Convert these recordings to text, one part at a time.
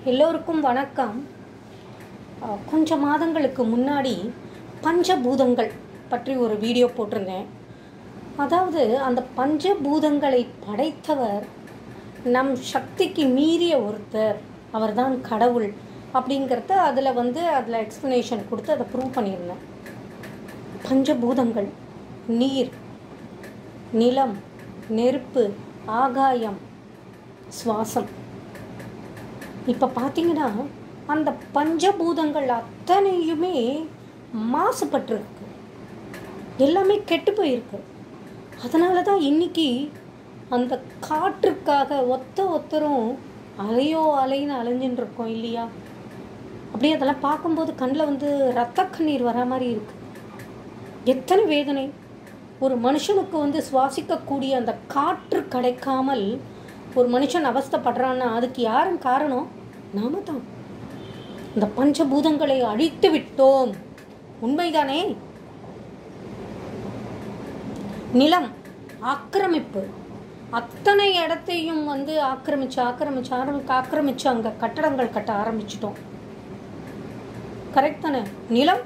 எல்லோருக்கும் வணக்கம் அஹ், கொஞ்ச மாதங்களுக்கு முன்னாடி பஞ்சபூதங்கள் பற்றி ஒரு வீடியோ போட்டிருந்தேன் அதாவது அந்த பஞ்சபூதங்களை படைத்தவர் நம் சக்திக்கு மீறிய ஒருத்தர் அவர்தான் கடவுள் அப்படிங்கிறத அதில் வந்து அதில் எக்ஸ்ப்ளனேஷன் கொடுத்து அதை ப்ரூவ் பண்ணியிருந்தேன் பஞ்சபூதங்கள் நீர் நிலம் நெருப்பு ஆகாயம் சுவாசம் இப்போ பார்த்தீங்கன்னா அந்த பஞ்சபூதங்கள் அத்தனையுமே மாசுபட்டிருக்கு எல்லாமே கெட்டு போயிருக்கு அதனால தான் இன்னைக்கு அந்த காற்றுக்காக ஒத்த ஒத்தரும் அலையோ அலைன்னு அலைஞ்சுட்டு இருக்கோம் இல்லையா அப்படியே அதெல்லாம் பார்க்கும்போது கண்ணில் வந்து ரத்த கண்ணீர் வர மாதிரி இருக்கு எத்தனை வேதனை ஒரு மனுஷனுக்கு வந்து சுவாசிக்கக்கூடிய அந்த காற்று கிடைக்காமல் ஒரு மனுஷன் அவஸ்தைப்படுறான்னா அதுக்கு யாரும் காரணம் நாம தான் இந்த பஞ்சபூதங்களை அழித்து விட்டோம் உண்மைதானே நிலம் ஆக்கிரமிப்பு அத்தனை இடத்தையும் வந்து ஆக்கிரமிச்சு ஆக்கிரமிச்சு ஆரம்பிச்சு ஆக்கிரமிச்சு அங்கே கட்டடங்கள் கட்ட ஆரம்பிச்சிட்டோம் கரெக்ட் தானே நிலம்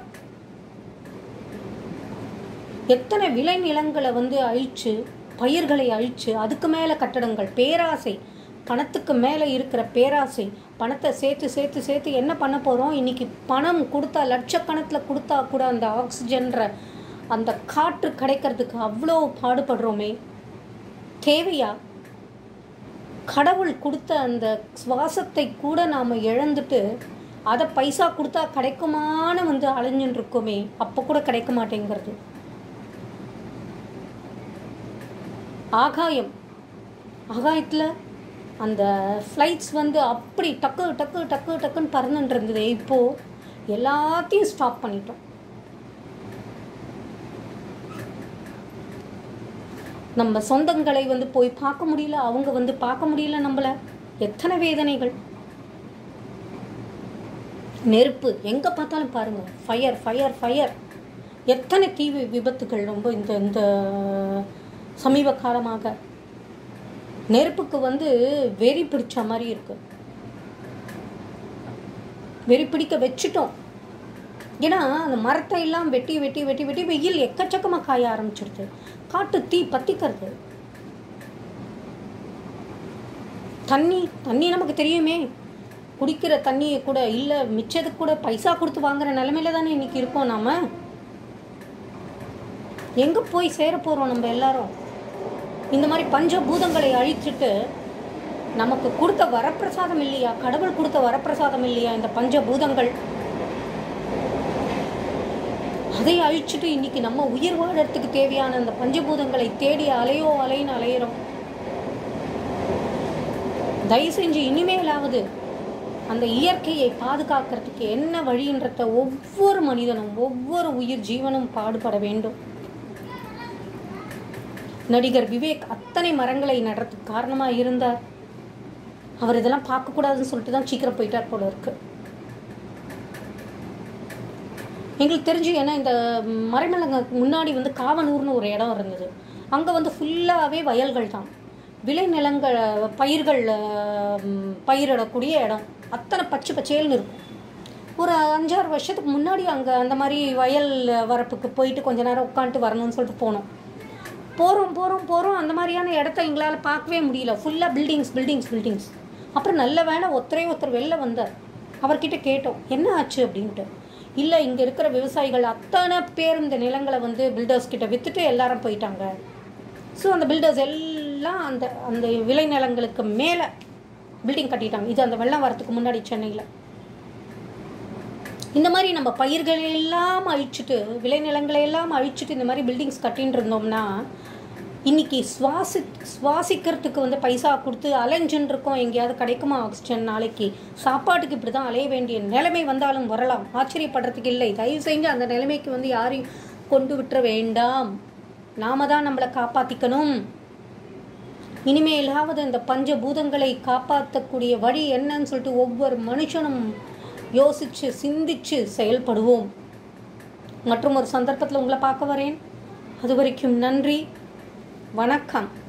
எத்தனை விளை நிலங்களை வந்து அழிச்சு பயிர்களை அழிச்சு அதுக்கு மேலே கட்டடங்கள் பேராசை பணத்துக்கு மேலே இருக்கிற பேராசை பணத்தை சேர்த்து சேர்த்து சேர்த்து என்ன பண்ண போகிறோம் இன்னைக்கு பணம் கொடுத்தா லட்சக்கணக்கில் கொடுத்தா கூட அந்த ஆக்சிஜன்ற அந்த காற்று கிடைக்கிறதுக்கு அவ்வளோ பாடுபடுறோமே தேவையா கடவுள் கொடுத்த அந்த சுவாசத்தை கூட நாம் இழந்துட்டு அதை பைசா கொடுத்தா கிடைக்குமான்னு வந்து அலைஞ்சுட்டு இருக்கோமே அப்போ கூட கிடைக்க மாட்டேங்கிறது ஆகாயம் ஆகாயத்தில் அந்த ஃப்ளைட்ஸ் வந்து அப்படி டக்கு டக்கு டக்கு டக்குன்னு பறந்துட்டு இருந்தது இப்போது எல்லாத்தையும் ஸ்டாப் பண்ணிட்டோம் நம்ம சொந்தங்களை வந்து போய் பார்க்க முடியல அவங்க வந்து பார்க்க முடியல நம்மள எத்தனை வேதனைகள் நெருப்பு எங்கே பார்த்தாலும் பாருங்க ஃபயர் ஃபயர் ஃபயர் எத்தனை தீ வி- விபத்துகள் ரொம்ப இந்த இந்த சமீப காலமாக நெருப்புக்கு வந்து வெறி பிடிச்ச மாதிரி இருக்கு வெறி பிடிக்க வச்சுட்டோம் ஏன்னா அந்த மரத்தை எல்லாம் வெட்டி வெட்டி வெட்டி வெட்டி வெயில் எக்கச்சக்கமாக காய ஆரம்பிச்சிடுது காட்டு தீ பத்திக்கிறது தண்ணி தண்ணி நமக்கு தெரியுமே குடிக்கிற தண்ணியை கூட இல்லை மிச்சத்துக்கு கூட பைசா கொடுத்து வாங்குற நிலமையில தானே இன்னைக்கு இருக்கோம் நாம எங்கே போய் சேர போகிறோம் நம்ம எல்லாரும் இந்த மாதிரி பஞ்சபூதங்களை அழிச்சிட்டு நமக்கு கொடுத்த வரப்பிரசாதம் இல்லையா கடவுள் கொடுத்த வரப்பிரசாதம் இல்லையா இந்த பஞ்சபூதங்கள் அதை அழிச்சிட்டு இன்னைக்கு நம்ம உயிர் வாழறதுக்கு தேவையான அந்த பஞ்சபூதங்களை தேடி அலையோ அலைன்னு அலையிறோம் தயவு செஞ்சு இனிமேலாவது அந்த இயற்கையை பாதுகாக்கிறதுக்கு என்ன வழின்றத ஒவ்வொரு மனிதனும் ஒவ்வொரு உயிர் ஜீவனும் பாடுபட வேண்டும் நடிகர் விவேக் அத்தனை மரங்களை நடுறதுக்கு காரணமாக இருந்தார் அவர் இதெல்லாம் பார்க்கக்கூடாதுன்னு சொல்லிட்டு தான் சீக்கிரம் போயிட்டார் போல இருக்கு எங்களுக்கு தெரிஞ்சு ஏன்னா இந்த மறைமலங்க முன்னாடி வந்து காவனூர்னு ஒரு இடம் இருந்தது அங்கே வந்து ஃபுல்லாகவே வயல்கள் தான் விளைநிலங்கள் பயிர்கள் ம், பயிரிடக்கூடிய இடம் அத்தனை பச்சை பச்சேல்னு இருக்கும் ஒரு அஞ்சாறு வருஷத்துக்கு முன்னாடி அங்கே அந்த மாதிரி வயல் வரப்புக்கு போயிட்டு கொஞ்ச நேரம் உட்காந்துட்டு வரணும்னு சொல்லிட்டு போனோம் போகிறோம் போகிறோம் போகிறோம் அந்த மாதிரியான இடத்த எங்களால் பார்க்கவே முடியல ஃபுல்லாக பில்டிங்ஸ் பில்டிங்ஸ் பில்டிங்ஸ் அப்புறம் நல்ல வேளை ஒருத்தரே ஒருத்தர் வெளில வந்தார் அவர்கிட்ட கேட்டோம் என்ன ஆச்சு அப்படின்ட்டு இல்லை இங்கே இருக்கிற விவசாயிகள் அத்தனை பேர் இந்த நிலங்களை வந்து பில்டர்ஸ் கிட்ட விற்றுட்டு எல்லாரும் போயிட்டாங்க ஸோ அந்த பில்டர்ஸ் எல்லாம் அந்த அந்த விளைநிலங்களுக்கு மேலே பில்டிங் கட்டிட்டாங்க இது அந்த வெள்ளம் வரத்துக்கு முன்னாடி சென்னையில் இந்த மாதிரி நம்ம பயிர்களை எல்லாம் அழிச்சிட்டு விளைநிலங்களை எல்லாம் அழிச்சிட்டு இந்த மாதிரி பில்டிங்ஸ் கட்டின்னு இருந்தோம்னா இன்னைக்கு சுவாசி சுவாசிக்கிறதுக்கு வந்து பைசா கொடுத்து அலைஞ்சுன்னு இருக்கோம் எங்கேயாவது கிடைக்குமா ஆக்சிஜன் நாளைக்கு சாப்பாட்டுக்கு இப்படி தான் அலைய வேண்டிய நிலைமை வந்தாலும் வரலாம் ஆச்சரியப்படுறதுக்கு இல்லை தயவு செஞ்சு அந்த நிலைமைக்கு வந்து யாரையும் கொண்டு விட்டுற வேண்டாம் நாம தான் நம்மளை காப்பாற்றிக்கணும் இனிமேலாவது இந்த பஞ்சபூதங்களை காப்பாற்றக்கூடிய வழி என்னன்னு சொல்லிட்டு ஒவ்வொரு மனுஷனும் யோசிச்சு சிந்திச்சு செயல்படுவோம் மற்றும் ஒரு சந்தர்ப்பத்தில் உங்களை பார்க்க வரேன் அது வரைக்கும் நன்றி வணக்கம்